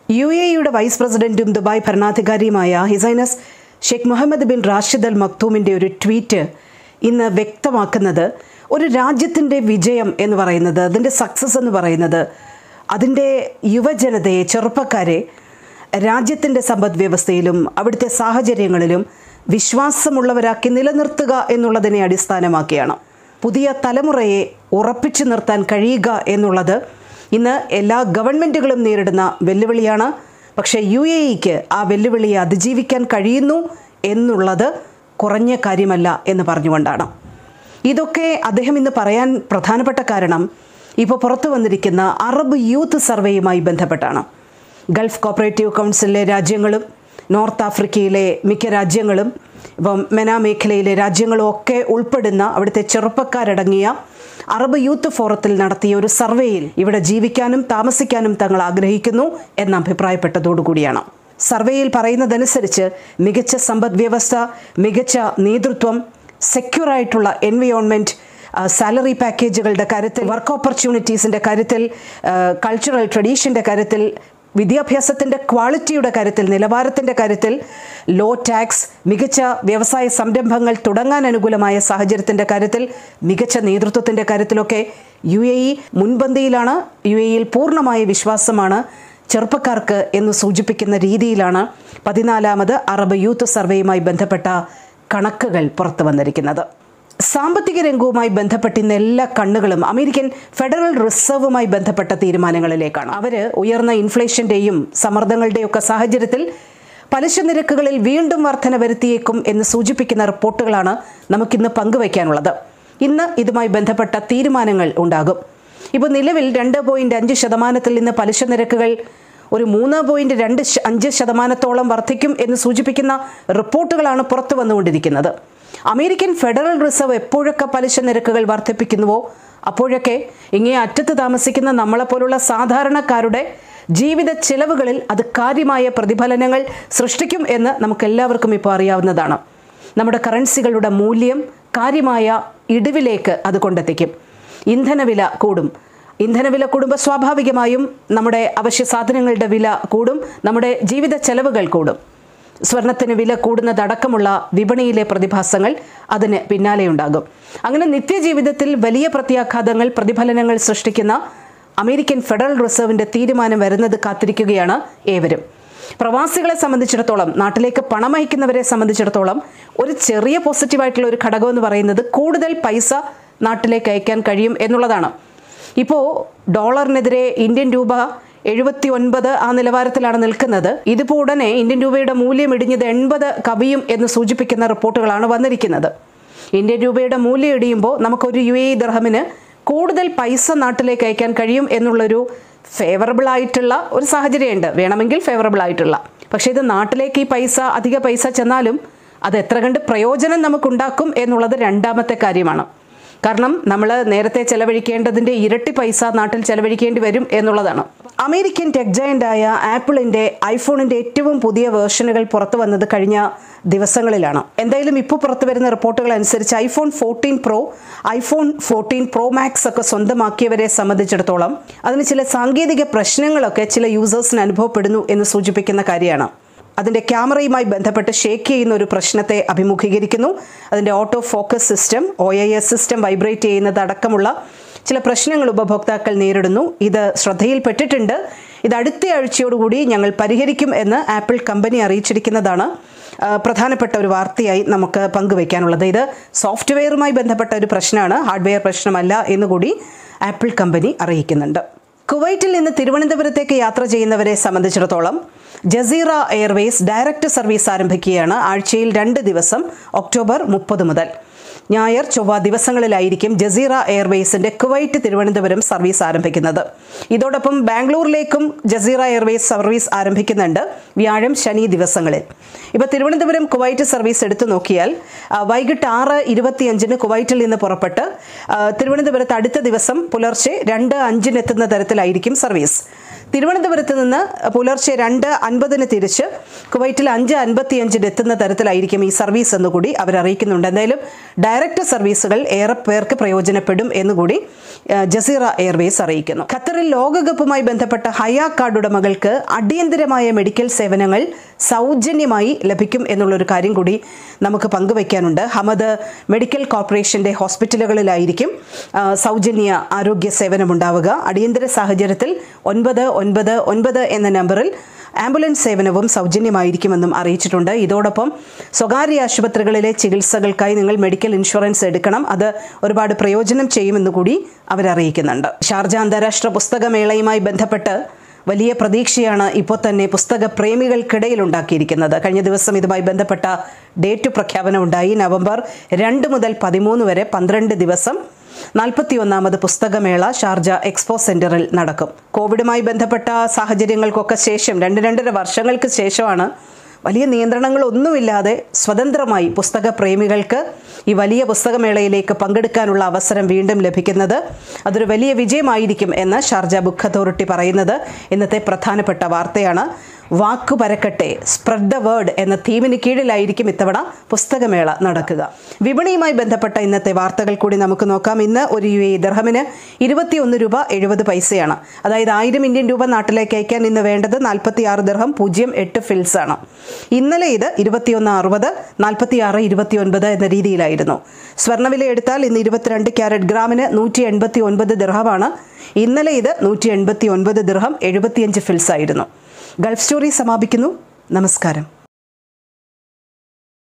U A യുടെ vice പ്രസിഡന്റും Dubai ഭരണാധികാരിയുമായ his highness Sheikh Mohammed bin Rashid Al മക്തൂമിൻ്റെ ഒരു ട്വീറ്റ് ഇന്ന് വ്യക്തമാക്കുന്നത് ഒരു രാജ്യത്തിൻ്റെ വിജയം എന്ന് പറയുന്നത് അതിൻ്റെ സക്സസ് എന്ന് പറയുന്നത് അതിൻ്റെ യുവജനതയെ ചെറുപ്പക്കാരെ രാജ്യത്തിൻ്റെ സമ്പദ് വ്യവസ്ഥയിലും അവിടുത്തെ സാഹചര്യങ്ങളിലും വിശ്വാസമുള്ളവരാക്കി നിലനിർത്തുക എന്നുള്ളതിനെ അടിസ്ഥാനമാക്കിയാണ് പുതിയ തലമുറയെ ഉറപ്പിച്ചു നിർത്താൻ കഴിയുക എന്നുള്ളത് ഇന്ന് എല്ലാ ഗവൺമെൻറ്റുകളും നേരിടുന്ന വെല്ലുവിളിയാണ് പക്ഷേ യു എ ഇക്ക് ആ വെല്ലുവിളിയെ അതിജീവിക്കാൻ കഴിയുന്നു എന്നുള്ളത് കുറഞ്ഞ കാര്യമല്ല എന്ന് പറഞ്ഞുകൊണ്ടാണ് ഇതൊക്കെ അദ്ദേഹം ഇന്ന് പറയാൻ പ്രധാനപ്പെട്ട കാരണം ഇപ്പോൾ പുറത്തു വന്നിരിക്കുന്ന അറബ് യൂത്ത് സർവേയുമായി ബന്ധപ്പെട്ടാണ് ഗൾഫ് കോപ്പറേറ്റീവ് കൗൺസിലിലെ രാജ്യങ്ങളും നോർത്ത് ആഫ്രിക്കയിലെ മിക്ക രാജ്യങ്ങളും ഇപ്പം മെന മേഖലയിലെ രാജ്യങ്ങളും ഒക്കെ ഉൾപ്പെടുന്ന അവിടുത്തെ ചെറുപ്പക്കാരടങ്ങിയ അറബ് യൂത്ത് ഫോറത്തിൽ നടത്തിയ ഒരു സർവേയിൽ ഇവിടെ ജീവിക്കാനും താമസിക്കാനും തങ്ങൾ ആഗ്രഹിക്കുന്നു എന്ന് അഭിപ്രായപ്പെട്ടതോടുകൂടിയാണ് സർവേയിൽ പറയുന്നതനുസരിച്ച് മികച്ച സമ്പദ് വ്യവസ്ഥ മികച്ച നേതൃത്വം സെക്യൂർ ആയിട്ടുള്ള എൻവയോൺമെൻറ്റ് സാലറി പാക്കേജുകളുടെ കാര്യത്തിൽ വർക്ക് ഓപ്പർച്യൂണിറ്റീസിൻ്റെ കാര്യത്തിൽ കൾച്ചറൽ ട്രഡീഷൻ്റെ കാര്യത്തിൽ വിദ്യാഭ്യാസത്തിൻ്റെ ക്വാളിറ്റിയുടെ കാര്യത്തിൽ നിലവാരത്തിൻ്റെ കാര്യത്തിൽ ലോ ടാക്സ് മികച്ച വ്യവസായ സംരംഭങ്ങൾ തുടങ്ങാൻ അനുകൂലമായ സാഹചര്യത്തിൻ്റെ കാര്യത്തിൽ മികച്ച നേതൃത്വത്തിൻ്റെ കാര്യത്തിലൊക്കെ യു എ ഇ മുൻപന്തിയിലാണ് യു എ ഇയിൽ പൂർണ്ണമായ വിശ്വാസമാണ് ചെറുപ്പക്കാർക്ക് എന്ന് സൂചിപ്പിക്കുന്ന രീതിയിലാണ് പതിനാലാമത് അറബ് യൂത്ത് സർവേയുമായി ബന്ധപ്പെട്ട കണക്കുകൾ പുറത്തു വന്നിരിക്കുന്നത് സാമ്പത്തിക രംഗവുമായി ബന്ധപ്പെട്ട ഇന്ന് എല്ലാ കണ്ണുകളും അമേരിക്കൻ ഫെഡറൽ റിസർവുമായി ബന്ധപ്പെട്ട തീരുമാനങ്ങളിലേക്കാണ് അവർ ഉയർന്ന ഇൻഫ്ലേഷൻ്റെയും സമ്മർദ്ദങ്ങളുടെയൊക്കെ സാഹചര്യത്തിൽ പലിശ നിരക്കുകളിൽ വീണ്ടും വർധന വരുത്തിയേക്കും എന്ന് സൂചിപ്പിക്കുന്ന റിപ്പോർട്ടുകളാണ് നമുക്കിന്ന് പങ്കുവയ്ക്കാനുള്ളത് ഇന്ന് ഇതുമായി ബന്ധപ്പെട്ട തീരുമാനങ്ങൾ ഉണ്ടാകും ഇപ്പോൾ നിലവിൽ രണ്ട് പോയിന്റ് അഞ്ച് ശതമാനത്തിൽ നിന്ന് പലിശ നിരക്കുകൾ ഒരു മൂന്ന് പോയിന്റ് രണ്ട് അഞ്ച് ശതമാനത്തോളം വർദ്ധിക്കും എന്ന് സൂചിപ്പിക്കുന്ന റിപ്പോർട്ടുകളാണ് പുറത്തു വന്നുകൊണ്ടിരിക്കുന്നത് അമേരിക്കൻ ഫെഡറൽ റിസർവ് എപ്പോഴൊക്കെ പലിശ നിരക്കുകൾ വർദ്ധിപ്പിക്കുന്നുവോ അപ്പോഴൊക്കെ ഇങ്ങേ അറ്റത്ത് താമസിക്കുന്ന നമ്മളെപ്പോലുള്ള സാധാരണക്കാരുടെ ജീവിത ചെലവുകളിൽ അത് കാര്യമായ പ്രതിഫലനങ്ങൾ സൃഷ്ടിക്കും എന്ന് നമുക്കെല്ലാവർക്കും ഇപ്പോൾ അറിയാവുന്നതാണ് നമ്മുടെ കറൻസികളുടെ മൂല്യം കാര്യമായ ഇടിവിലേക്ക് അത് കൊണ്ടെത്തിക്കും ഇന്ധനവില കൂടും ഇന്ധനവില കൂടുമ്പോൾ സ്വാഭാവികമായും നമ്മുടെ അവശ്യ സാധനങ്ങളുടെ വില കൂടും നമ്മുടെ ജീവിത ചെലവുകൾ കൂടും സ്വർണത്തിന് വില കൂടുന്നതടക്കമുള്ള വിപണിയിലെ പ്രതിഭാസങ്ങൾ അതിന് പിന്നാലെയുണ്ടാകും അങ്ങനെ നിത്യജീവിതത്തിൽ വലിയ പ്രത്യാഘാതങ്ങൾ പ്രതിഫലനങ്ങൾ സൃഷ്ടിക്കുന്ന അമേരിക്കൻ ഫെഡറൽ റിസർവിൻ്റെ തീരുമാനം വരുന്നത് കാത്തിരിക്കുകയാണ് ഏവരും പ്രവാസികളെ സംബന്ധിച്ചിടത്തോളം നാട്ടിലേക്ക് പണം അയക്കുന്നവരെ സംബന്ധിച്ചിടത്തോളം ഒരു ചെറിയ പോസിറ്റീവായിട്ടുള്ള ഒരു ഘടകം എന്ന് പറയുന്നത് കൂടുതൽ പൈസ നാട്ടിലേക്ക് അയക്കാൻ കഴിയും എന്നുള്ളതാണ് ഇപ്പോൾ ഡോളറിനെതിരെ ഇന്ത്യൻ രൂപ എഴുപത്തി ഒൻപത് ആ നിലവാരത്തിലാണ് നിൽക്കുന്നത് ഇതിപ്പോൾ ഉടനെ ഇന്ത്യൻ രൂപയുടെ മൂല്യം ഇടിഞ്ഞത് എൺപത് കവിയും എന്ന് സൂചിപ്പിക്കുന്ന റിപ്പോർട്ടുകളാണ് വന്നിരിക്കുന്നത് ഇന്ത്യൻ രൂപയുടെ മൂല്യം ഇടിയുമ്പോൾ നമുക്കൊരു യു എ ദർഹമിന് കൂടുതൽ പൈസ നാട്ടിലേക്ക് അയക്കാൻ കഴിയും എന്നുള്ളൊരു ഫേവറബിൾ ആയിട്ടുള്ള ഒരു സാഹചര്യമുണ്ട് വേണമെങ്കിൽ ഫേവറബിൾ ആയിട്ടുള്ള പക്ഷേ ഇത് നാട്ടിലേക്ക് ഈ പൈസ അധിക പൈസ ചെന്നാലും അത് എത്ര കണ്ട് പ്രയോജനം നമുക്കുണ്ടാക്കും എന്നുള്ളത് രണ്ടാമത്തെ കാര്യമാണ് കാരണം നമ്മൾ നേരത്തെ ചെലവഴിക്കേണ്ടതിൻ്റെ ഇരട്ടി പൈസ നാട്ടിൽ ചെലവഴിക്കേണ്ടി വരും എന്നുള്ളതാണ് അമേരിക്കൻ ടെക് ജയൻ്റായ ആപ്പിളിൻ്റെ ഐഫോണിൻ്റെ ഏറ്റവും പുതിയ വേർഷനുകൾ പുറത്തു വന്നത് കഴിഞ്ഞ ദിവസങ്ങളിലാണ് എന്തായാലും ഇപ്പോൾ പുറത്തു വരുന്ന റിപ്പോർട്ടുകൾ അനുസരിച്ച് iPhone fourteen Pro iPhone fourteen Pro Max ഒക്കെ സ്വന്തമാക്കിയവരെ സംബന്ധിച്ചിടത്തോളം അതിന് ചില സാങ്കേതിക പ്രശ്നങ്ങളൊക്കെ ചില യൂസേഴ്സിന് അനുഭവപ്പെടുന്നു എന്ന് സൂചിപ്പിക്കുന്ന കാര്യമാണ് അതിൻ്റെ ക്യാമറയുമായി ബന്ധപ്പെട്ട് ഷേക്ക് ചെയ്യുന്ന ഒരു പ്രശ്നത്തെ അഭിമുഖീകരിക്കുന്നു അതിൻ്റെ auto focus system O I S system vibrate ചെയ്യുന്നത് അടക്കമുള്ള ചില പ്രശ്നങ്ങൾ ഉപഭോക്താക്കൾ നേരിടുന്നു ഇത് ശ്രദ്ധയിൽപ്പെട്ടിട്ടുണ്ട് ഇത് അടുത്ത ആഴ്ചയോടുകൂടി ഞങ്ങൾ പരിഹരിക്കും എന്ന് ആപ്പിൾ കമ്പനി അറിയിച്ചിരിക്കുന്നതാണ് പ്രധാനപ്പെട്ട ഒരു വാർത്തയായി നമുക്ക് പങ്കുവയ്ക്കാനുള്ളത് ഇത് സോഫ്റ്റ്വെയറുമായി ബന്ധപ്പെട്ട ഒരു പ്രശ്നമാണ് ഹാർഡ്വെയർ പ്രശ്നമല്ല എന്നുകൂടി ആപ്പിൾ കമ്പനി അറിയിക്കുന്നുണ്ട് കുവൈറ്റിൽ നിന്ന് തിരുവനന്തപുരത്തേക്ക് യാത്ര ചെയ്യുന്നവരെ സംബന്ധിച്ചിടത്തോളം ജസീറ എയർവേസ് ഡയറക്റ്റ് സർവീസ് ആരംഭിക്കുകയാണ് ആഴ്ചയിൽ രണ്ട് ദിവസം ഒക്ടോബർ മുപ്പത് മുതൽ ഞായർ ചൊവ്വ ദിവസങ്ങളിലായിരിക്കും ജസീറ എയർവേസിന്റെ കുവൈറ്റ് തിരുവനന്തപുരം സർവീസ് ആരംഭിക്കുന്നത് ഇതോടൊപ്പം ബാംഗ്ലൂരിലേക്കും ജസീറ എയർവേസ് സർവീസ് ആരംഭിക്കുന്നുണ്ട് വ്യാഴം ശനി ദിവസങ്ങളിൽ ഇപ്പോൾ തിരുവനന്തപുരം കുവൈറ്റ് സർവീസ് എടുത്തു നോക്കിയാൽ വൈകിട്ട് ആറ് ഇരുപത്തിയഞ്ചിന് കുവൈറ്റിൽ നിന്ന് പുറപ്പെട്ട് തിരുവനന്തപുരത്ത് അടുത്ത ദിവസം പുലർച്ചെ രണ്ട് അഞ്ചിന് എത്തുന്ന തരത്തിലായിരിക്കും സർവീസ് തിരുവനന്തപുരത്ത് നിന്ന് പുലർച്ചെ രണ്ട് അൻപതിന് തിരിച്ച് കുവൈറ്റിൽ അഞ്ച് അൻപത്തിയഞ്ചിന് എത്തുന്ന തരത്തിലായിരിക്കും ഈ സർവീസ് എന്നുകൂടി അവർ അറിയിക്കുന്നുണ്ട് എന്തായാലും ഡയറക്റ്റ് സർവീസുകൾ ഏറെ പേർക്ക് പ്രയോജനപ്പെടും എന്നുകൂടി ഏഹ്, ജസീറ എയർവേസ് അറിയിക്കുന്നു ഖത്തറിൽ ലോകകപ്പുമായി ബന്ധപ്പെട്ട ഹയ കാർഡ് ഉടമകൾക്ക് അടിയന്തരമായ മെഡിക്കൽ സേവനങ്ങൾ സൗജന്യമായി ലഭിക്കും എന്നുള്ളൊരു കാര്യം കൂടി നമുക്ക് പങ്കുവയ്ക്കാനുണ്ട് ഹമദ് മെഡിക്കൽ കോർപ്പറേഷന്റെ ഹോസ്പിറ്റലുകളിലായിരിക്കും ആ, സൗജന്യ ആരോഗ്യ സേവനമുണ്ടാവുക അടിയന്തര സാഹചര്യത്തിൽ ഒൻപത് ഒൻപത് ഒൻപത് എന്ന നമ്പറിൽ ആംബുലൻസ് സേവനവും സൗജന്യമായിരിക്കുമെന്നും അറിയിച്ചിട്ടുണ്ട് ഇതോടൊപ്പം സ്വകാര്യ ആശുപത്രികളിലെ ചികിത്സകൾക്കായി നിങ്ങൾ മെഡിക്കൽ ഇൻഷുറൻസ് എടുക്കണം അത് ഒരുപാട് പ്രയോജനം ചെയ്യുമെന്ന് കൂടി അവരറിയിക്കുന്നുണ്ട് ഷാർജ അന്താരാഷ്ട്ര പുസ്തകമേളയുമായി ബന്ധപ്പെട്ട് വലിയ പ്രതീക്ഷയാണ് ഇപ്പോൾ തന്നെ പുസ്തക പ്രേമികൾക്കിടയിൽ ഉണ്ടാക്കിയിരിക്കുന്നത് കഴിഞ്ഞ ദിവസം ഇതുമായി ബന്ധപ്പെട്ട ഡേറ്റ് പ്രഖ്യാപനം ഉണ്ടായി നവംബർ രണ്ട് മുതൽ പതിമൂന്ന് വരെ പന്ത്രണ്ട് ദിവസം നാൽപ്പത്തി ഒന്നാമത് പുസ്തകമേള ഷാർജ എക്സ്പോ സെന്ററിൽ നടക്കും കോവിഡുമായി ബന്ധപ്പെട്ട സാഹചര്യങ്ങൾക്കൊക്കെ ശേഷം രണ്ട് രണ്ടര വർഷങ്ങൾക്ക് ശേഷമാണ് വലിയ നിയന്ത്രണങ്ങളൊന്നുമില്ലാതെ സ്വതന്ത്രമായി പുസ്തക പ്രേമികൾക്ക് ഈ വലിയ പുസ്തകമേളയിലേക്ക് പങ്കെടുക്കാനുള്ള അവസരം വീണ്ടും ലഭിക്കുന്നത് അതൊരു വലിയ വിജയമായിരിക്കും എന്ന് ഷാർജ ബുക്ക് അതോറിറ്റി പറയുന്നത് ഇന്നത്തെ പ്രധാനപ്പെട്ട വാർത്തയാണ് വാക്കു പരക്കട്ടെ സ്പ്രെഡ് ദ വേർഡ് എന്ന തീമിന് കീഴിലായിരിക്കും ഇത്തവണ പുസ്തകമേള നടക്കുക വിപണിയുമായി ബന്ധപ്പെട്ട ഇന്നത്തെ വാർത്തകൾ കൂടി നമുക്ക് നോക്കാം ഇന്ന് ഒരു യു എ ദർഹമിന് ഇരുപത്തിയൊന്ന് രൂപ എഴുപത് പൈസയാണ് അതായത് ആയിരം ഇന്ത്യൻ രൂപ നാട്ടിലേക്ക് അയക്കാൻ ഇന്ന് വേണ്ടത് നാൽപ്പത്തി ആറ് ദർഹം പൂജ്യം എട്ട് ഫിൽസ് ആണ് ഇന്നലെ ഇത് ഇരുപത്തിയൊന്ന് അറുപത് നാൽപ്പത്തി ആറ് ഇരുപത്തിയൊൻപത് എന്ന രീതിയിലായിരുന്നു സ്വർണ്ണവില എടുത്താൽ ഇന്ന് ഇരുപത്തിരണ്ട് ക്യാരറ്റ് ഗ്രാമിന് നൂറ്റി എൺപത്തി ഒൻപത് ദിർഹമാണ് ഇന്നലെ ഇത് നൂറ്റി എൺപത്തി ഒൻപത് ദിർഹം എഴുപത്തിയഞ്ച് ഫിൽസ് ആയിരുന്നു ഗൾഫ് സ്റ്റോറി സമാപിക്കുന്നു നമസ്കാരം